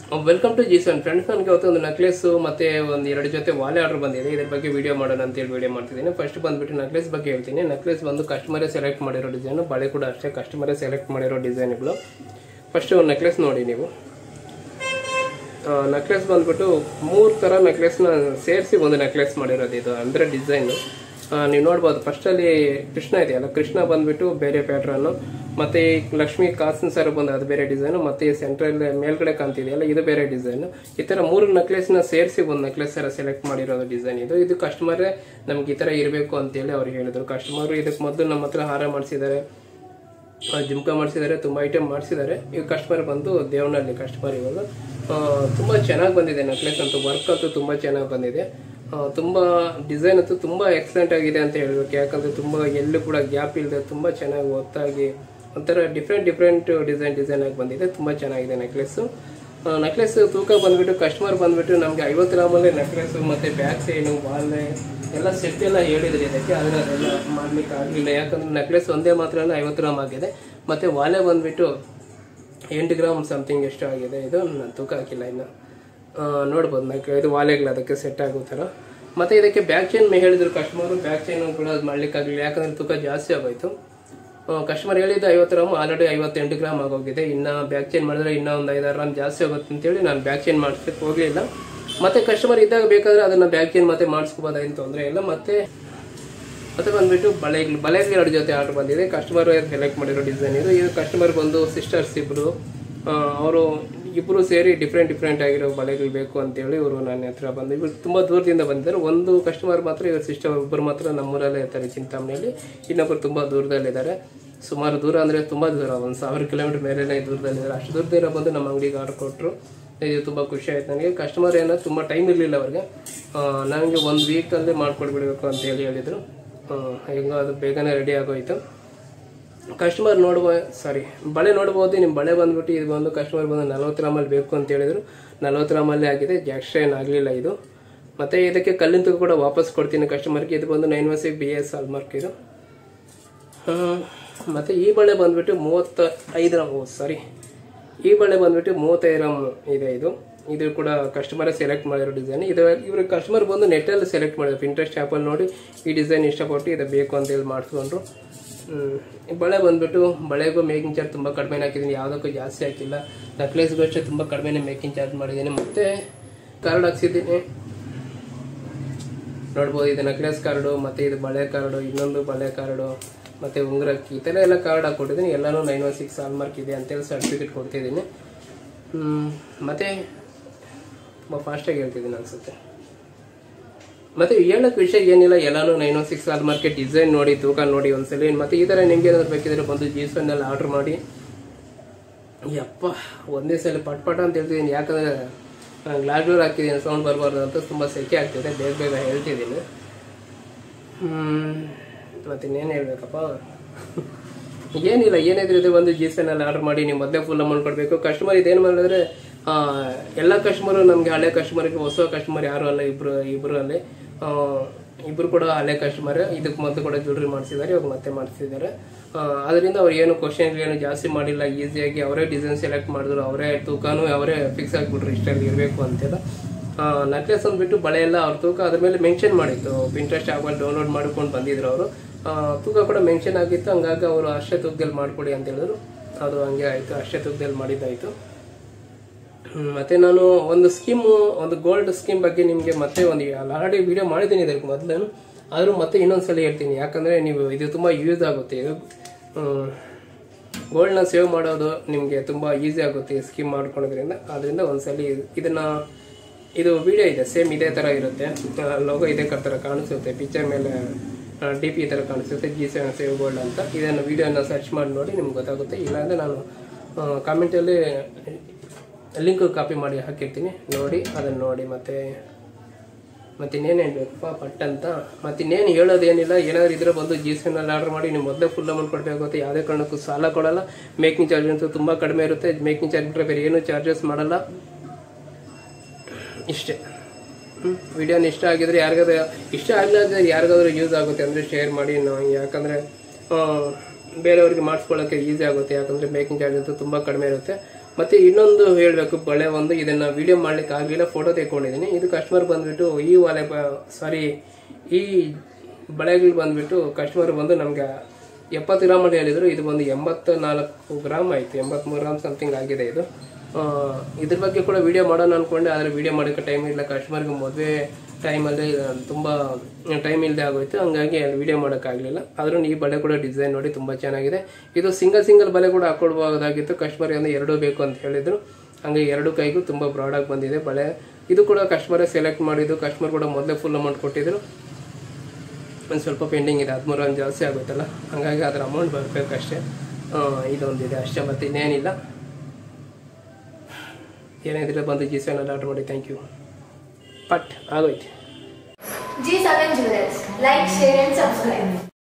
Welcome to ಜೀಸನ್ friends ನನಗೆ ಅವತ್ತು ಒಂದು ನೆಕ್ಲೆಸ್ ಮತ್ತೆ ಒಂದು ಎರಡು ಜೊತೆ ವಾಲೆ ಆರ್ಡರ್ ಬಂದಿದೆ ಇದ್ರ ಬಗ್ಗೆ ವಿಡಿಯೋ ಮಾಡೋಣ ಅಂತೇಳಿ ವಿಡಿಯೋ ಮಾಡ್ತಿದ್ದೀನಿ ಫಸ್ಟ್ ಬಂದ್ಬಿಟ್ಟು ನೆಕ್ಲೆಸ್ ಬಗ್ಗೆ ಹೇಳ್ತೀನಿ ನೆಕ್ಲೆಸ್ ಬಂದು ಕಸ್ಟಮರೇ ಸೆಲೆಕ್ಟ್ ಮಾಡಿರೋ ಡಿಸೈನು ಬಳೆ ಕೂಡ ಅಷ್ಟೇ ಕಸ್ಟಮರೇ ಸೆಲೆಕ್ಟ್ ಮಾಡಿರೋ ಡಿಸೈನ್ಗಳು ಫಸ್ಟ್ ಒಂದು ನೆಕ್ಲೆಸ್ ನೋಡಿ ನೀವು ನೆಕ್ಲೆಸ್ ಬಂದ್ಬಿಟ್ಟು ಮೂರು ಥರ ನೆಕ್ಲೆಸ್ನ ಸೇರಿಸಿ ಒಂದು ನೆಕ್ಲೆಸ್ ಮಾಡಿರೋದು ಇದು ಅಂದರೆ ಡಿಸೈನು ನೀವು ನೋಡ್ಬೋದು ಫಸ್ಟಲ್ಲಿ ಕೃಷ್ಣ ಇದೆಯಲ್ಲ ಕೃಷ್ಣ ಬಂದ್ಬಿಟ್ಟು ಬೇರೆ ಪ್ಯಾಟ್ರನ್ನು ಮತ್ತು ಈ ಲಕ್ಷ್ಮಿ ಕಾಸಿನ ಸರ ಬಂದು ಅದು ಬೇರೆ ಡಿಸೈನು ಮತ್ತು ಈ ಸೆಂಟ್ರಲ್ ಮೇಲ್ಗಡೆ ಕಾಣ್ತಿದೆಯಲ್ಲ ಇದು ಬೇರೆ ಡಿಸೈನು ಈ ಥರ ಮೂರು ನೆಕ್ಲೆಸ್ನ ಸೇರಿಸಿ ಒಂದು ನೆಕ್ಲೆಸ್ ಥರ ಸೆಲೆಕ್ಟ್ ಮಾಡಿರೋದು ಡಿಸೈನ್ ಇದು ಇದು ಕಸ್ಟಮರೇ ನಮ್ಗೆ ಈ ಥರ ಇರಬೇಕು ಅಂತೇಳಿ ಅವ್ರು ಹೇಳಿದ್ರು ಕಸ್ಟಮರು ಇದಕ್ಕೆ ಮೊದಲು ನಮ್ಮ ಹತ್ರ ಹಾರ ಮಾಡಿಸಿದ್ದಾರೆ ಜುಮ್ಕ ಮಾಡಿಸಿದ್ದಾರೆ ತುಂಬ ಐಟಮ್ ಮಾಡಿಸಿದ್ದಾರೆ ಈಗ ಕಸ್ಟಮರ್ ಬಂದು ದೇವನಹಳ್ಳಿ ಕಸ್ಟಮರ್ ಇವಾಗ ಆ, ತುಂಬ ಚೆನ್ನಾಗಿ ಬಂದಿದೆ ನೆಕ್ಲೆಸ್ ಅಂತೂ ವರ್ಕ್ ಅಂತೂ ತುಂಬ ಚೆನ್ನಾಗಿ ಬಂದಿದೆ ಆ, ತುಂಬ ಡಿಸೈನ್ ಅಂತೂ ತುಂಬ ಎಕ್ಸಲೆಂಟ್ ಆಗಿದೆ ಅಂತ ಹೇಳ್ಬೇಕು ಯಾಕಂದರೆ ತುಂಬ ಎಲ್ಲೂ ಕೂಡ ಗ್ಯಾಪ್ ಇಲ್ಲದೆ ತುಂಬ ಚೆನ್ನಾಗಿ ಒತ್ತಾಗಿ ಒಂಥರ ಡಿಫ್ರೆಂಟ್ ಡಿಫ್ರೆಂಟ್ ಡಿಸೈನ್ ಡಿಸೈನ್ ಆಗಿ ಬಂದಿದೆ ತುಂಬ ಚೆನ್ನಾಗಿದೆ ನೆಕ್ಲೆಸ್ಸು ನೆಕ್ಲೆಸ್ ತೂಕ ಬಂದ್ಬಿಟ್ಟು ಕಸ್ಟಮರ್ ಬಂದ್ಬಿಟ್ಟು ನಮಗೆ ಐವತ್ತು ಗ್ರಾಮಲ್ಲಿ ನೆಕ್ಲೆಸ್ ಮತ್ತು ಬ್ಯಾಕ್ ಸೈನು ಬಾಲೆ ಎಲ್ಲ ಸೆಟ್ ಎಲ್ಲ ಹೇಳಿದ್ರಿ ಇದಕ್ಕೆ ಆದರೆ ಅದೆಲ್ಲ ಮಾಡ್ಲಿಕ್ಕೆ ಆಗಲಿಲ್ಲ ಯಾಕಂದ್ರೆ ನೆಕ್ಲೆಸ್ ಒಂದೇ ಮಾತ್ರ ಐವತ್ತು ಗ್ರಾಮ್ ಆಗಿದೆ ಮತ್ತು ವಾಲೆ ಬಂದ್ಬಿಟ್ಟು ಎಂಟು ಗ್ರಾಮ್ ಸಮಥಿಂಗ್ ಎಷ್ಟು ಆಗಿದೆ ಇದು ನಾನು ತೂಕ ಹಾಕಿಲ್ಲ ಇನ್ನು ಆ, ನೋಡ್ಬೋದು ನಾಲ್ಕು ಇದು ವಾಲೆಗಳು ಅದಕ್ಕೆ ಸೆಟ್ ಆಗೋ ಥರ ಮತ್ತು ಇದಕ್ಕೆ ಬ್ಯಾಕ್ ಚೈನ್ ಹೇಳಿದ್ರು ಕಸ್ಟಮರು ಬ್ಯಾಕ್ ಚೈನ್ ಕೂಡ ಅದು ಮಾಡ್ಲಿಕ್ಕಾಗಲಿಲ್ಲ ಯಾಕಂದ್ರೆ ತೂಕ ಜಾಸ್ತಿ ಆಗೋಯ್ತು ಕಸ್ಟಮರ್ ಹೇಳಿದ್ದು ಐವತ್ತು ಗ್ರಾಮ್ ಆಲ್ರೆಡಿ ಐವತ್ತೆಂಟು ಗ್ರಾಮ್ ಆಗೋಗಿದೆ ಇನ್ನು ಬ್ಯಾಕ್ ಚೇಂಜ್ ಮಾಡಿದ್ರೆ ಇನ್ನೂ ಒಂದು ಐದಾರು ಗ್ರಾಮ್ ಜಾಸ್ತಿ ಆಗುತ್ತೆ ಅಂತೇಳಿ ನಾನು ಬ್ಯಾಕ್ ಚೇಂಜ್ ಮಾಡಿಸ್ಲಿಕ್ಕೆ ಹೋಗಲಿಲ್ಲ ಮತ್ತೆ ಕಸ್ಟಮರ್ ಇದ್ದಾಗ ಬೇಕಾದ್ರೆ ಅದನ್ನ ಬ್ಯಾಕ್ ಚೇಂಜ್ ಮತ್ತೆ ಮಾಡಿಸ್ಕೋಬೋದು ಏನು ತೊಂದರೆ ಇಲ್ಲ ಮತ್ತೆ ಮತ್ತೆ ಬಂದ್ಬಿಟ್ಟು ಬಳೆಗಳು ಬಳೆಗಳು ಎರಡು ಜೊತೆ ಆರ್ಡರ್ ಬಂದಿದೆ ಕಸ್ಟಮರ್ ಸೆಲೆಕ್ಟ್ ಮಾಡಿರೋ ಡಿಸೈನ್ ಇದು ಇದು ಕಸ್ಟಮರ್ ಬಂದು ಸಿಸ್ಟರ್ಸ್ ಇಬ್ಬರು ಅವರು ಇಬ್ಬರು ಸೇರಿ ಡಿಫ್ರೆಂಟ್ ಡಿಫ್ರೆಂಟ್ ಆಗಿರೋ ಬಳೆಗಳು ಬೇಕು ಅಂತೇಳಿ ಇವರು ನನ್ನ ಹತ್ರ ಬಂದು ಇವರು ತುಂಬ ದೂರದಿಂದ ಬಂದಿದ್ದಾರೆ ಒಂದು ಕಸ್ಟಮರ್ ಮಾತ್ರ ಇವ್ರ ಸಿಸ್ಟರ್ ಒಬ್ಬರು ಮಾತ್ರ ನಮ್ಮೂರಲ್ಲೇ ಇರ್ತಾರೆ ಚಿಂತಾಮಣಿಯಲ್ಲಿ ಇನ್ನೊಬ್ಬರು ತುಂಬ ದೂರದಲ್ಲಿದ್ದಾರೆ ಸುಮಾರು ದೂರ ಅಂದರೆ ತುಂಬ ದೂರ ಒಂದು ಸಾವಿರ ಕಿಲೋಮೀಟರ್ ಮೇಲೆನೇ ದೂರದಲ್ಲಿದ್ದಾರೆ ಅಷ್ಟು ದೂರದಿಂದ ಬಂದು ನಮ್ಮ ಅಂಗಡಿಗೆ ಆರ್ಡರ್ ಕೊಟ್ಟರು ಇದು ತುಂಬ ಖುಷಿ ಆಯ್ತು ನನಗೆ ಕಸ್ಟಮರ್ ಏನೋ ತುಂಬ ಟೈಮ್ ಇರಲಿಲ್ಲ ಅವ್ರಿಗೆ ಆ, ನನಗೆ ಒಂದು ವೀಕಲ್ಲೇ ಮಾಡ್ಕೊಡ್ಬಿಡ್ಬೇಕು ಅಂತ ಹೇಳಿ ಹೇಳಿದರು ಹೆಂಗೋ ಅದು ಬೇಗನೆ ರೆಡಿ ಆಗೋಯ್ತು ಕಸ್ಟಮರ್ ನೋಡುವ ಸಾರಿ ಬಳೆ ನೋಡ್ಬೋದು ನಿಮ್ಮ ಬಳೆ ಬಂದ್ಬಿಟ್ಟು ಇದು ಬಂದು ಕಸ್ಟಮರ್ ಬಂದು ನಲ್ವತ್ತು ಗ್ರಾಮಲ್ಲಿ ಬೇಕು ಅಂತ ಹೇಳಿದ್ರು ನಲ್ವತ್ತು ಗ್ರಾಮಲ್ಲೇ ಆಗಿದೆ ಜಾಸ್ತಿ ಏನು ಆಗಲಿಲ್ಲ ಇದು ಮತ್ತು ಇದಕ್ಕೆ ಕಲ್ಲಿನ ತೂಕ ಕೂಡ ವಾಪಸ್ ಕೊಡ್ತೀನಿ ಕಸ್ಟಮರ್ಗೆ ಇದು ಬಂದು nine one six B S mark ಇದು ಆ, ಮತ್ತೆ ಈ ಬಳೆ ಬಂದ್ಬಿಟ್ಟು ಮೂವತ್ತ ಐದು ಗ್ರಾಮ್ ಸಾರಿ ಈ ಬಳೆ ಬಂದ್ಬಿಟ್ಟು ಮೂವತ್ತೈದು ಗ್ರಾಮ್ ಇದೆ ಇದು ಇದು ಕೂಡ ಕಸ್ಟಮರೇ ಸೆಲೆಕ್ಟ್ ಮಾಡಿರೋ ಡಿಸೈನ್ ಇದು ಇವರು ಕಸ್ಟಮರ್ ಬಂದು ನೆಟ್ಟಲ್ಲಿ ಸೆಲೆಕ್ಟ್ ಮಾಡಿದ್ರು ಇಂಟ್ರೆಸ್ಟ್ ಆ್ಯಪಲ್ಲಿ ನೋಡಿ ಈ ಡಿಸೈನ್ ಇಷ್ಟಪಟ್ಟು ಇದು ಬೇಕು ಅಂತೇಳಿ ಮಾಡಿಸ್ಕೊಂಡ್ರು ಹ್ಮ್. ಈ ಬಳೆ ಬಂದ್ಬಿಟ್ಟು ಬಳೆಗೂ ಮೇಕಿಂಗ್ ಚಾರ್ಜ್ ತುಂಬ ಕಡಿಮೆ ಹಾಕಿದ್ದೀನಿ ಯಾವುದಕ್ಕೂ ಜಾಸ್ತಿ ಹಾಕಿಲ್ಲ ನೆಕ್ಲೆಸ್ಗೂ ಅಷ್ಟೇ ತುಂಬ ಕಡಿಮೆನೇ ಮೇಕಿಂಗ್ ಚಾರ್ಜ್ ಮಾಡಿದ್ದೀನಿ ಮತ್ತೆ ಕಾರ್ಡ್ ಹಾಕ್ಸಿದ್ದೀನಿ ನೋಡ್ಬೋದು ಇದು ನೆಕ್ಲೆಸ್ ಕಾರ್ಡು ಮತ್ತೆ ಇದು ಬಳೆ ಕಾರ್ಡು ಇನ್ನೊಂದು ಬಳೆ ಕಾರ್ಡು ಮತ್ತೆ ಉಂಗುರಕ್ಕೆ ಈ ಥರ ಎಲ್ಲ ಕಾರ್ಡ್ ಹಾಕ್ಕೊಟ್ಟಿದ್ದೀನಿ ಎಲ್ಲನೂ ನೈನ್ ಒನ್ ಸಿಕ್ಸ್ ಮಾರ್ಕ್ ಇದೆ ಅಂತೇಳಿ ಸರ್ಟಿಫಿಕೇಟ್ ಕೊಡ್ತಿದ್ದೀನಿ ಹ್ಮ್, ಮತ್ತೆ ತುಂಬ ಫಾಸ್ಟಾಗಿ ಹೇಳ್ತಿದ್ದೀನಿ ಅನ್ಸುತ್ತೆ ಮತ್ತೆ ಹೇಳಕ್ ವಿಷಯ ಏನಿಲ್ಲ ಎಲ್ಲಾನು nine one six market design ನೋಡಿ ತೂಕ ನೋಡಿ ಒಂದ್ಸಲಿ ಮತ್ತೆ ಈ ಥರ ನಿಮ್ಗೆ ಏನಾದ್ರು ಬೇಕಿದ್ರೆ ಬಂದು ಜೀಸನ್ನೆಲ್ಲ ಆರ್ಡರ್ ಮಾಡಿ ಯಪ್ಪ ಒಂದೇ ಸಲ ಪಟ್ ಪಟ ಅಂತ ಹೇಳ್ತಿದ್ದೀನಿ ಯಾಕಂದ್ರೆ ನಾನು ಗ್ಲಾಸ್ ಡೋರ್ ಹಾಕಿದ್ದೀನಿ ಸೌಂಡ್ ಬರಬಾರ್ದು ಅಂತ ತುಂಬ ಸೆಕೆ ಆಗ್ತಿದೆ ಬೇಗ ಬೇಗ ಹೇಳ್ತಿದ್ದೀನಿ ಹ್ಮ್ ಮತ್ತೆ ಇನ್ನೇನು ಹೇಳ್ಬೇಕಪ್ಪ ಏನಿಲ್ಲ ಏನಿದ್ರೆ ಇದು ಒಂದು ಜೀಸನಲ್ಲಿ ಆರ್ಡರ್ ಮಾಡಿ ನೀವು ಮೊದಲೇ ಫುಲ್ ಅಮೌಂಟ್ ಕೊಡಬೇಕು ಕಸ್ಟಮರ್ ಇದೇನು ಮಾಡಿದ್ರೆ ಆ, ಎಲ್ಲ ಕಸ್ಟಮರು ನಮಗೆ ಹಳೆ ಕಸ್ಟಮರ್ಗೆ ಹೊಸ ಕಸ್ಟಮರ್ ಯಾರು ಅಲ್ಲ ಇಬ್ರು ಇಬ್ರು ಅಲ್ಲಿ ಆ, ಇಬ್ರು ಕೂಡ ಹಳೆ ಕಸ್ಟಮರ್ ಇದಕ್ಕೆ ಮೊದಲು ಕೂಡ ಜ್ಯುವೆಲ್ರಿ ಮಾಡಿಸಿದ್ದಾರೆ ಇವಾಗ ಮತ್ತೆ ಮಾಡಿಸಿದ್ದಾರೆ ಅದರಿಂದ ಅವ್ರು ಏನು ಕ್ವಶನ್ ಏನು ಜಾಸ್ತಿ ಮಾಡಿಲ್ಲ ಈಸಿಯಾಗಿ ಅವರೇ ಡಿಸೈನ್ ಸೆಲೆಕ್ಟ್ ಮಾಡಿದ್ರು ಅವರೇ ತೂಕನೂ ಅವರೇ ಫಿಕ್ಸ್ ಆಗಿಬಿಟ್ರು ಇಷ್ಟಲ್ಲಿ ಇರಬೇಕು ಅಂತೆಲ್ಲ ನೆಕ್ಲೆಸ್ ಅಂದ್ಬಿಟ್ಟು ಬಳೆ ಎಲ್ಲ ಅವ್ರ ತೂಕ ಅದ್ರ ಮೇಲೆ ಮೆನ್ಷನ್ ಮಾಡಿತ್ತು ಇಂಟ್ರೆಸ್ಟ್ ಆಗೋಲ್ಲಿ ಡೌನ್ಲೋಡ್ ಮಾಡ್ಕೊಂಡು ಬಂದಿದ್ರು ಅವರು ತೂಕ ಕೂಡ ಮೆನ್ಷನ್ ಆಗಿತ್ತು ಹಂಗಾಗಿ ಅವರು ಅಷ್ಟೇ ತೂಕದಲ್ಲಿ ಮಾಡಿಕೊಡಿ ಅಂತ ಹೇಳಿದ್ರು ಅದು ಹಂಗೆ ಆಯಿತು ಅಷ್ಟೇ ತೂಕದಲ್ಲಿ ಮಾಡಿದ್ದಾಯಿತು ಹ್ಮ್, ಮತ್ತೆ ನಾನು ಒಂದು ಸ್ಕೀಮು ಒಂದು ಗೋಲ್ಡ್ ಸ್ಕೀಮ್ ಬಗ್ಗೆ ನಿಮಗೆ ಮತ್ತೆ ಒಂದು ಆಲ್ರೆಡಿ ವಿಡಿಯೋ ಮಾಡಿದ್ದೀನಿ ಇದಕ್ಕೆ ಮೊದಲು ಆದರೂ ಮತ್ತೆ ಇನ್ನೊಂದ್ಸಲ ಹೇಳ್ತೀನಿ ಯಾಕಂದರೆ ನೀವು ಇದು ತುಂಬ ಯೂಸ್ ಆಗುತ್ತೆ ಇದು ಗೋಲ್ಡ್ನ ಸೇವ್ ಮಾಡೋದು ನಿಮಗೆ ತುಂಬ ಈಸಿ ಆಗುತ್ತೆ ಈ ಸ್ಕೀಮ್ ಮಾಡ್ಕೊಳೋದ್ರಿಂದ ಅದರಿಂದ ಒಂದ್ಸಲಿ ಇದನ್ನ ಇದು ವಿಡಿಯೋ ಇದೆ ಸೇಮ್ ಇದೇ ಥರ ಇರುತ್ತೆ ಲೋಗೋ ಇದೇ ಥರ ಕಾಣಿಸುತ್ತೆ ಪಿಕ್ಚರ್ ಮೇಲೆ ಡಿ ಪಿ ಥರ ಕಾಣಿಸುತ್ತೆ ಜಿ ಸೆವೆನ್ ಸೇವ್ ಗೋಲ್ಡ್ ಅಂತ ಇದನ್ನು ವಿಡಿಯೋನ ಸರ್ಚ್ ಮಾಡಿ ನೋಡಿ ನಿಮ್ಗೆ ಗೊತ್ತಾಗುತ್ತೆ ಇಲ್ಲಾಂದರೆ ನಾನು ಕಾಮೆಂಟಲ್ಲಿ ಲಿಂಕ್ ಕಾಪಿ ಮಾಡಿ ಹಾಕಿರ್ತೀನಿ ನೋಡಿ ಅದನ್ನು ನೋಡಿ ಮತ್ತೆ ಮತ್ತೆ ಇನ್ನೇನು ಹೇಳ್ಬೇಕಪ್ಪ ಪಟ್ ಅಂತ ಮತ್ತೆ ಇನ್ನೇನು ಹೇಳೋದೇನಿಲ್ಲ ಏನಾದ್ರು ಇದ್ರೆ ಬಂದು ಜಿ ನಲ್ಲಿ ಆರ್ಡರ್ ಮಾಡಿ ನೀವು ಮೊದಲೇ ಫುಲ್ ಅಮೌಂಟ್ ಕೊಡಬೇಕಾಗುತ್ತೆ ಯಾವುದೇ ಕಾರಣಕ್ಕೂ ಸಾಲ ಕೊಡಲ್ಲ ಮೇಕಿಂಗ್ ಚಾರ್ಜ್ ಅಂತೂ ತುಂಬ ಕಡಿಮೆ ಇರುತ್ತೆ ಮೇಕಿಂಗ್ ಚಾರ್ಜ್ ಬಿಟ್ಟರೆ ಬೇರೆ ಏನೂ ಚಾರ್ಜಸ್ ಮಾಡಲ್ಲ ಇಷ್ಟೇ ವಿಡಿಯೋನ ಇಷ್ಟ ಆಗಿದ್ರೆ ಯಾರಿಗಾದ್ರೂ ಇಷ್ಟ ಆಗಲಾದ್ರೆ ಯಾರಿಗಾದ್ರೂ ಯೂಸ್ ಆಗುತ್ತೆ ಅಂದರೆ ಶೇರ್ ಮಾಡಿ ನಾವು ಯಾಕಂದರೆ ಬೇರೆಯವ್ರಿಗೆ ಮಾಡಿಸ್ಕೊಳ್ಳೋಕ್ಕೆ ಈಸಿ ಆಗುತ್ತೆ ಯಾಕಂದರೆ ಮೇಕಿಂಗ್ ಚಾರ್ಜ್ ಅಂತೂ ತುಂಬ ಕಡಿಮೆ ಇರುತ್ತೆ ಮತ್ತೆ ಇನ್ನೊಂದು ಹೇಳಬೇಕು ಬಳೆ ಒಂದು ಇದನ್ನ ವಿಡಿಯೋ ಮಾಡ್ಲಿಕ್ಕೆ ಆಗಲಿಲ್ಲ ಫೋಟೋ ತೆಕ್ಕೊಂಡಿದ್ದೀನಿ ಇದು ಕಸ್ಟಮರ್ ಬಂದ್ಬಿಟ್ಟು ಈ ವಾಲೆ ಸಾರಿ ಈ ಬಳೆಗಳು ಬಂದ್ಬಿಟ್ಟು ಕಸ್ಟಮರ್ ಬಂದು ನಮ್ಗೆ ಎಪ್ಪತ್ತು ಗ್ರಾಮ್ ಅಂತ ಹೇಳಿದ್ರು ಇದು ಬಂದು ಎಂಬತ್ತ ನಾಲ್ಕು ಗ್ರಾಮ್ ಆಯ್ತು ಎಂಬತ್ಮೂರು ಗ್ರಾಮ್ ಸಮಥಿಂಗ್ ಆಗಿದೆ ಇದು ಆ, ಇದ್ರ ಬಗ್ಗೆ ಕೂಡ ವಿಡಿಯೋ ಮಾಡೋಣ ಅನ್ಕೊಂಡೆ ಆದರೆ ವಿಡಿಯೋ ಮಾಡೋಕ್ಕೆ ಟೈಮ್ ಇಲ್ಲ ಕಸ್ಟಮರ್ಗೆ ಮದುವೆ ಟೈಮಲ್ಲಿ ತುಂಬ ಟೈಮ್ ಇಲ್ಲದೆ ಆಗೋಯ್ತು ಹಂಗಾಗಿ ಅಲ್ಲಿ ವಿಡಿಯೋ ಮಾಡೋಕ್ಕಾಗಲಿಲ್ಲ ಆದ್ರೂ ಈ ಬಳೆ ಕೂಡ ಡಿಸೈನ್ ನೋಡಿ ತುಂಬ ಚೆನ್ನಾಗಿದೆ ಇದು ಸಿಂಗಲ್ ಸಿಂಗಲ್ ಬಳೆ ಕೂಡ ಹಾಕೊಳ್ಬಹುದಾಗಿತ್ತು ಕಸ್ಟಮರ್ಗೆ ಅಂದ್ರೆ ಎರಡು ಬೇಕು ಅಂತ ಹೇಳಿದ್ರು ಹಂಗೆ ಎರಡು ಕೈಗೂ ತುಂಬ ಬ್ರಾಡಾಗಿ ಬಂದಿದೆ ಬಳೆ ಇದು ಕೂಡ ಕಸ್ಟಮರೇ ಸೆಲೆಕ್ಟ್ ಮಾಡಿದ್ದು ಕಸ್ಟಮರ್ ಕೂಡ ಮೊದಲೇ ಫುಲ್ ಅಮೌಂಟ್ ಕೊಟ್ಟಿದ್ರು ಒಂದು ಸ್ವಲ್ಪ ಪೆಂಡಿಂಗ್ ಇದೆ ಹದಿಮೂರು ಒಂದು ಜಾಸ್ತಿ ಆಗುತ್ತಲ್ಲ ಹಂಗಾಗಿ ಅದರ ಅಮೌಂಟ್ ಬರಬೇಕಷ್ಟೇ ಇದೊಂದಿದೆ ಅಷ್ಟೇ ಮತ್ತೆ ಇನ್ನೇನಿಲ್ಲ ಏನಿದ್ರೆ ಬಂದು ಜಿ ಸೆವೆನಲ್ಲಿ ಆರ್ಡರ್ ಮಾಡಿ ಥ್ಯಾಂಕ್ ಯು ಪಟ್ ಆಗೋಯ್ತು G7 Jewelers. Like, share and subscribe.